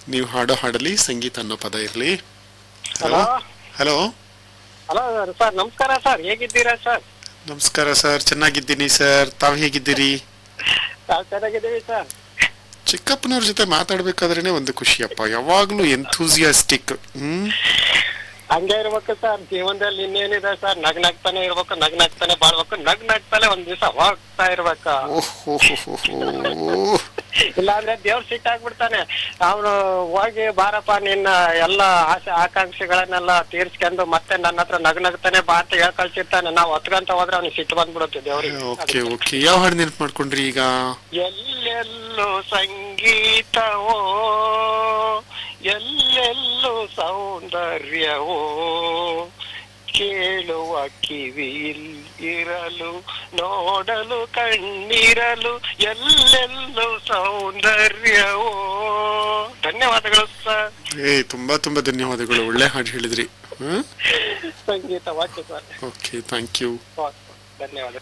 ನೀವು ಹಾಡೋ ಹಾಡಲಿ ಸಂಗೀತ ಅನ್ನೋ ಪದ ಇರಲಿ ಹಲೋ ಹಲೋ ಹಲೋ ಸರ್ ನಮಸ್ಕಾರ ಸರ್ ಹೇಗಿದ್ದೀರಾ ಸರ್ ನಮಸ್ಕಾರ ಸರ್ ಚೆನ್ನಾಗಿದ್ದೀನಿ ಸರ್ ತಾವು ಹೇಗಿದ್ದೀರಿ ನಾವು ಚೆನ್ನಾಗಿದ್ದೀವಿ ಸರ್ ಚಿಕ್ಕಪ್ಪನವ್ರ ಜೊತೆ ಮಾತಾಡ್ಬೇಕಾದ್ರೇನೆ ಒಂದು ಖುಷಿಯಪ್ಪ ಯಾವಾಗ್ಲೂ ಎಂಥೂಸಿಯಾಸ್ಟಿಕ್ ಹ್ಮ್ ಹಂಗೆ ಇರ್ಬೇಕು ಸರ್ ಜೀವನದಲ್ಲಿ ಇನ್ನೇನಿದೆ ಸರ್ ನಗ್ ನಗ್ತಾನೆ ಇರ್ಬೇಕು ನಗ್ ನಗ್ತಾನೆ ಬಾಳ್ಬೇಕು ನಗ್ ನಗ್ತಾನೆ ಒಂದ್ ದಿವಸ ಹೋಗ್ತಾ ಇರ್ಬೇಕು ಓಹೋ ಇಲ್ಲಾಂದ್ರೆ ದೇವ್ರ ಸಿಟ್ಟಾಗ್ಬಿಡ್ತಾನೆ ಅವನು ಹೋಗಿ ಬಾರಪ್ಪ ನಿನ್ನ ಎಲ್ಲ ಆಸೆ ಆಕಾಂಕ್ಷೆಗಳನ್ನೆಲ್ಲ ತೀರ್ಸ್ಕೊಂಡು ಮತ್ತೆ ನನ್ನ ಹತ್ರ ನಗ್ ನಗ್ತಾನೆ ಬಾ ಅಂತ ಹೇಳ್ ಕಳ್ಸಿರ್ತಾನೆ ನಾವು ಹೊತ್ಕೊಂತ ಹೋದ್ರೆ ಅವ್ನಿಗೆ ಸಿಟ್ಟು ಬಂದ್ಬಿಡುತ್ತೆ ದೇವ್ರಿಗೆ ಓಕೆ ಓಕೆ ಯಾವ ಹಾಡು ನೆನ್ಪು ಮಾಡ್ಕೊಂಡ್ರಿ ಈಗ ಎಲ್ಲೆಲ್ಲೂ ಸಂಗೀತವೋ ಎಲ್ಲೆಲ್ಲೂ ಸೌಂದರ್ಯವೋ ಕೇಳುವ ಕಿವಿಲ್ ಇರಲು ನೋಡಲು ಕಣ್ಣಿರಲು ಎಲ್ಲೆಲ್ಲೂ ಸೌಂದರ್ಯವೋ ಧನ್ಯವಾದಗಳು ಸರ್ ಏ ತುಂಬಾ ತುಂಬಾ ಧನ್ಯವಾದಗಳು ಒಳ್ಳೆ ಹಾಡು ಹೇಳಿದ್ರಿ ಹ್ಮ್ ಸಂಗೀತ ವಾಕ್ಯ ಸರ್ ಓಕೆ ಥ್ಯಾಂಕ್ ಯು ಧನ್ಯವಾದ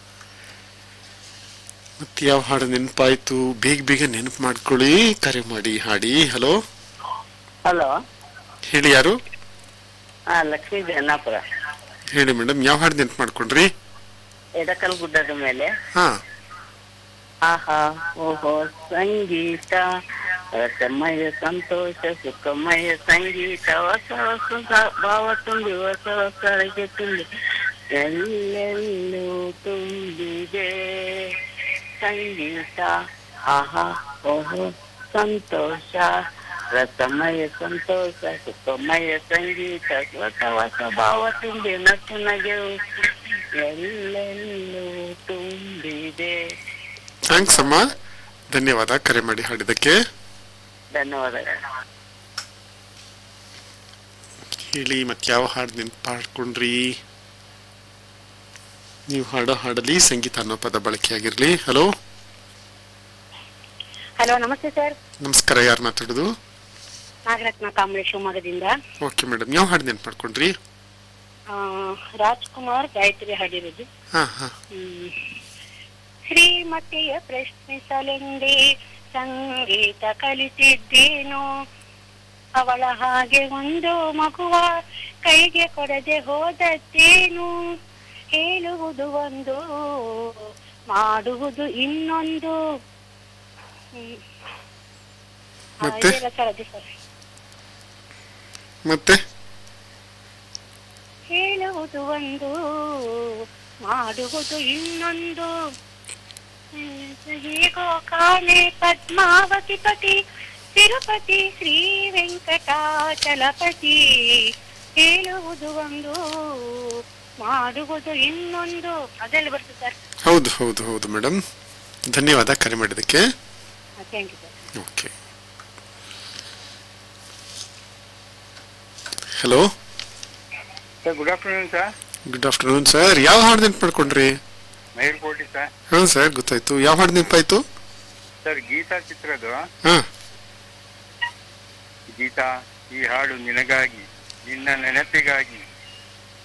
ಮತ್ತೆ ಯಾವ ಹಾಡು ನೆನಪಾಯ್ತು ಬೇಗ ಬೇಗ ನೆನಪು ಮಾಡ್ಕೊಳ್ಳಿ ಕರೆ ಮಾಡಿ ಹಾಡಿ ಹಲೋ ಹಲೋ ಹೇಳಿ ಯಾರು ಹಾ ಲಕ್ಷ್ಮೀ ಜನ್ನಾಪುರ ಹೇಳಿ ಮೇಡಮ್ ಯಾವ ಹಾಡು ನೆನಪು ಮಾಡ್ಕೊಂಡ್ರಿ ಎಡಕಲ್ ಗುಡ್ಡದ ಮೇಲೆ ಹಾ ಆಹಾ ಓಹೋ ಸಂಗೀತ ರಸಮಯ ಸಂತೋಷ ಸುಖಮಯ ಸಂಗೀತ ಹೊಸ ಹೊಸ ಸ- ಭಾವ ತುಂಬಿ ಹೊಸ ಹೊಸ ಅಡಿಗೆ ತುಂಬಿ ಎಲ್ಲೆಲ್ಲೂ ತುಂಬಿದೆ ಸಂಗೀತ ಆಹಾ ಓಹೋ ಸಂತೋಷ ರಸಮಯ ಸಂತೋಷ ಸುಖಮಯ ಸಂಗೀತ ಹೊಸ ಹೊಸ ಭಾವ ತುಂಬಿ ನಸು ನಗೆವು ಎಲ್ಲೆಲ್ಲೂ ತುಂಬಿದೆ ಥ್ಯಾಂಕ್ಸ್ ಅಮ್ಮ ಧನ್ಯವಾದ ಕರೆ ಮಾಡಿ ಹಾಡಿದಕ್ಕೆ ಧನ್ಯವಾದಗಳು ಹೇಳಿ ಮತ್ತೆ ಯಾವ ಹಾಡು ನೆನಪು ಮಾಡ್ಕೊಂಡ್ರಿ ನೀವು ಹಾಡೋ ಹಾಡಲಿ ಸಂಗೀತ ಅನ್ನೋ ಪದ ಬಳಕೆಯಾಗಿರ್ಲಿ ಹಲೋ ಹಲೋ ನಮಸ್ತೆ ಸರ್ ನಮಸ್ಕಾರ ಯಾರು ಮಾತಾಡೋದು ನಾಗರತ್ನ ಕಾಂಬಳೆ ಶಿವಮೊಗ್ಗದಿಂದ ಓಕೆ ಮೇಡಮ್ ಯಾವ ಹಾಡು ನೆನಪು ಮಾಡ್ಕೊಂಡ್ರಿ ಆ, ರಾಜ್ಕುಮಾರ್ ಗಾಯತ್ರಿ ಹಾಡಿರೋದು ಹಾ ಹಾ ಹ್ಮ್. ಶ್ರೀಮತಿಯ ಪ್ರಶ್ನಿಸಲೆಂದೇ ಸಂಗೀತ ಕಲಿತಿದ್ದೇನು ಅವಳ ಹಾಗೆ ಒಂದು ಮಗುವ ಕೈಗೆ ಕೊಡದೆ ಹೋದದ್ದೇನು ಹೇಳುವುದು ಒಂದು ಮಾಡುವುದು ಇನ್ನೊಂದು ಹ್ಮ್. ಆ, ಮತ್ತೆ? ಇದೆಲ್ಲ ಸರ್ ಅದೇ ಸರ್ ಮತ್ತೆ ಹೇಳುವುದು ಒಂದು ಮಾಡುವುದು ಇನ್ನೊಂದು ಹ್ಮ್, ಹೇಗೋ ಕಾಣೆ ಪದ್ಮಾವತಿ ಪತಿ ತಿರುಪತಿ ಶ್ರೀ ವೆಂಕಟಾಚಲಪತಿ ಹೇಳುವುದು ಒಂದು ಮಾಡುವುದು ಇನ್ನೊಂದು ಅದೆಲ್ಲ ಬರ್ತದೆ ಸರ್ ಹೌದು ಹೌದು ಹೌದು ಮೇಡಮ್ ಧನ್ಯವಾದ ಕರೆ ಮಾಡಿದ್ದಕ್ಕೆ thank you sir okay hello sir good afternoon sir good afternoon sir ಯಾವ ಹಾಡು ನೆನಪು ಮಾಡ್ಕೊಂಡ್ರಿ ಮೇಲ್ಕೋಟಿ ಸರ್ ಹಾಂ ಸರ್ ಗೊತ್ತಾಯ್ತು ಯಾವ ಹಾಡು ನೆನಪಾಯ್ತು ಸರ್ ಗೀತಾ ಚಿತ್ರದ ಹಾ ಗೀತಾ ಈ ಹಾಡು ನಿನಗಾಗಿ ನಿನ್ನ ನೆನಪಿಗಾಗಿ